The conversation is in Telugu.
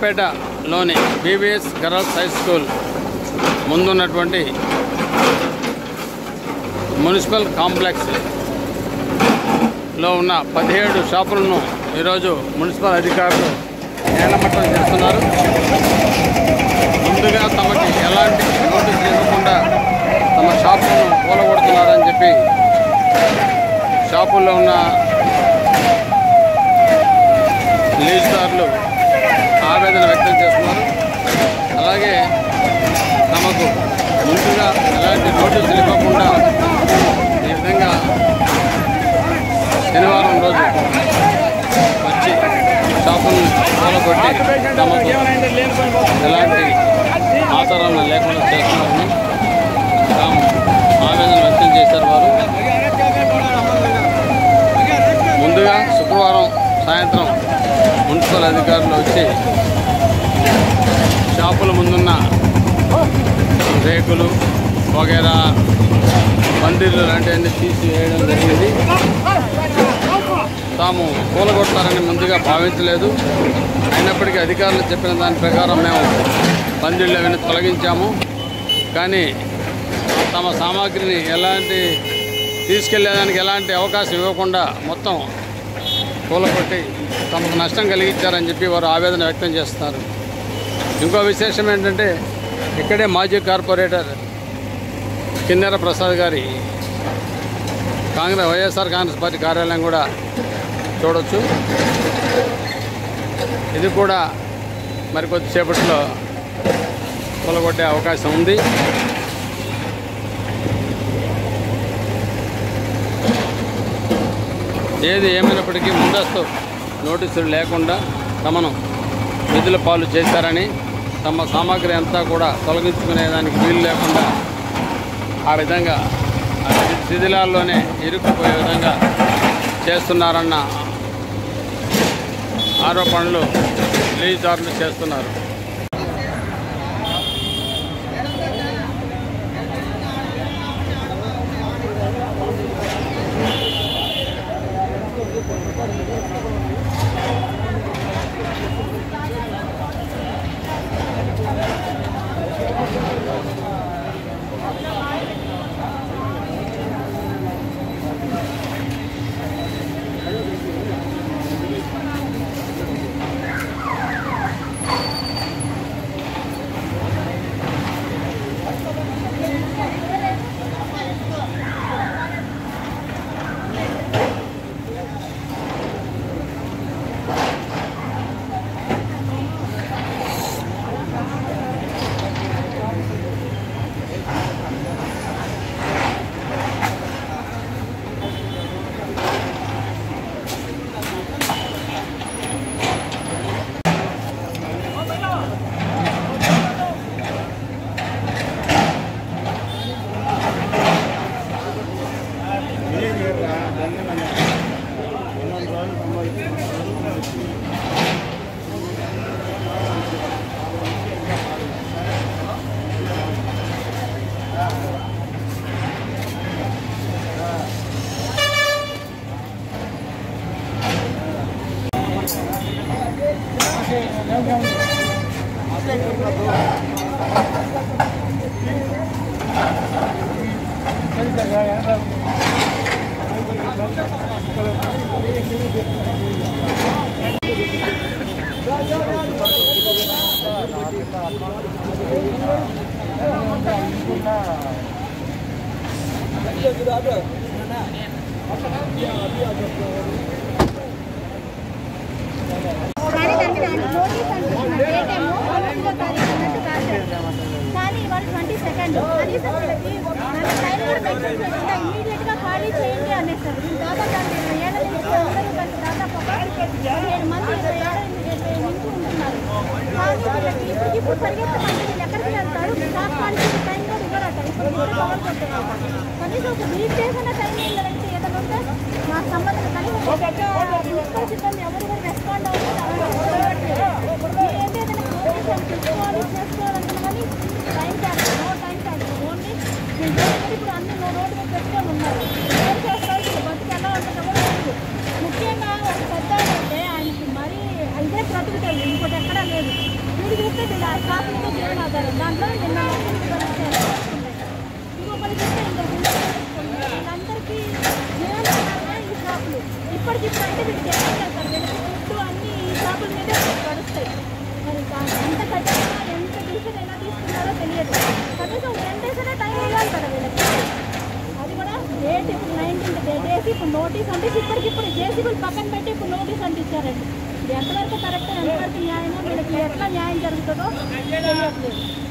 కొత్తపేటలోని బీబీఎస్ గర్ల్స్ హై స్కూల్ ముందున్నటువంటి మున్సిపల్ కాంప్లెక్స్ లో ఉన్న పదిహేడు షాపులను ఈరోజు మున్సిపల్ అధికారులు నేలమట్టం చేస్తున్నారు ముందుగా తమకి ఎలాంటి నోటీస్ ఇవ్వకుండా తమ షాపులను కూలగొడుతున్నారని చెప్పి షాపుల్లో ఉన్న లీజుదారులు ఆవేదన వ్యక్తం చేస్తున్నారు అలాగే తమకు ముందుగా ఎలాంటి నోటీసులు ఇవ్వకుండా ఈ విధంగా శనివారం రోజు వచ్చి షాపులను కూలగొట్టి తమకు ఎలాంటి ఆధారాలను లేకుండా చేస్తున్నారని తాము ఆవేదన వ్యక్తం చేశారు వారు ముందుగా శుక్రవారం సాయంత్రం మున్సిపల్ అధికారులు వచ్చి షాపుల ముందున్న రేకులు వగేరా పందిర్లు లాంటివన్నీ తీసివేయడం జరిగింది తాము కూలగొడతారని ముందుగా భావించలేదు అయినప్పటికీ అధికారులు చెప్పిన దాని ప్రకారం మేము పందిళ్ళు అవన్నీ తొలగించాము కానీ తమ సామాగ్రిని ఎలాంటి తీసుకెళ్లేదానికి ఎలాంటి అవకాశం ఇవ్వకుండా మొత్తం కూలగొట్టి తమకు నష్టం కలిగించారని చెప్పి వారు ఆవేదన వ్యక్తం చేస్తున్నారు ఇంకో విశేషం ఏంటంటే ఇక్కడే మాజీ కార్పొరేటర్ కిన్నెర ప్రసాద్ గారి కాంగ్రెస్ వైఎస్ఆర్ కాంగ్రెస్ పార్టీ కార్యాలయం కూడా చూడొచ్చు ఇది కూడా మరి కొద్దిసేపట్లో కూలగొట్టే అవకాశం ఉంది ఏది ఏమైనప్పటికీ ముందస్తు నోటీసులు లేకుండా తమను విధుల పాలు చేశారని తమ సామాగ్రి అంతా కూడా తొలగించుకునేదానికి వీలు లేకుండా ఆ విధంగా ఆ శిథిలాల్లోనే ఇరుక్కుపోయే విధంగా చేస్తున్నారన్న ఆరోపణలు లీజుదారులు చేస్తున్నారు కానీ దానికి దానికి నోటీస్ అంటున్నారు డేట్ ఏమో ఒకటో తారీఖు అన్నట్టు కాదు కానీ ఇవాళ ట్వంటీ సెకండ్ కనీసం వీళ్ళకి మన టైం కూడా మెన్షన్ చేయకుండా ఇమీడియట్ గా ఖాళీ చేయండి అనేసారు దీని దాదాపు దాని ఇరవై ఏళ్ళ నుంచి అందరూ కలిసి దాదాపు ఒక పదిహేడు మంది ఇరవై ఏళ్ళ ఇరవై నుంచి ఉంటున్నారు కానీ వీళ్ళకి ఇప్పుడు ఇప్పుడు పరిగెత్తమంటే వీళ్ళు ఎక్కడికి వెళ్తారు స్టాఫ్ ఖాళీ చేసే టైం కూడా ఇవ్వరట ఇప్పుడు ఇప్పుడు కవర్ కొట్టున్నారు కనీసం ఒక బ్రీఫ్ చేసిన టైం ఏంటంటే ఏదైనా ఉంటే నాకు సంబంధం కనీసం మున్సిపల్ సిబ్బంది ఎవరు కూడా రెస్పాండ్ అవ్వట్లేదు ఏంటి ఏదైనా నోటీస్ తీసుకోవాలి చేసుకోవాలన్నా కానీ time tax no time tax only నేను చూడండి ఇప్పుడు అన్ని నో రోడ్డు మీద పెట్టుకొని ఉన్నారు ఏం చేస్తారు ఇప్పుడు బతుకు ఎలా ఉంటుందో కూడా తెలియదు ముఖ్యంగా ఒక పెద్ద అంటే ఆయనకి మరీ ఇదే బ్రతుకుతాడు ఇంకోటి ఎక్కడా లేదు ఇది చూస్తే వీళ్ళ షాప్ మీద జీవనాధారం దాంట్లో నిన్న ఇంకొకటి చూస్తే ఇంకొక వీళ్ళందరికీ జీవనాధారమే ఈ షాపులు ఇప్పటికిప్పుడు అంటే వీళ్ళకి ఏం చేస్తారు వీళ్ళకి ఫుడ్ అన్ని ఈ షాపుల మీదే గడుస్తాయి మరి దా- ఎంత కట్టినా ఎంత డిసిషన్ ఎలా తీసుకున్నారో తెలియదు కనీసం టెన్ డేస్ అనే టైం ఇవ్వాలి కదా వీళ్ళకి అది కూడా డేట్ ఇప్పుడు నైన్టీన్త్ డేట్ వేసి ఇప్పుడు నోటీస్ అంటే ఇప్పటికిప్పుడు జేసీబీలు పక్కన పెట్టి ఇప్పుడు నోటీస్ అంటే ఇచ్చారండి ఇది ఎంతవరకు కరెక్ట్ ఎంతవరకు న్యాయమో వీళ్ళకి ఎట్లా న్యాయం జరుగుతుందో తెలియట్లేదు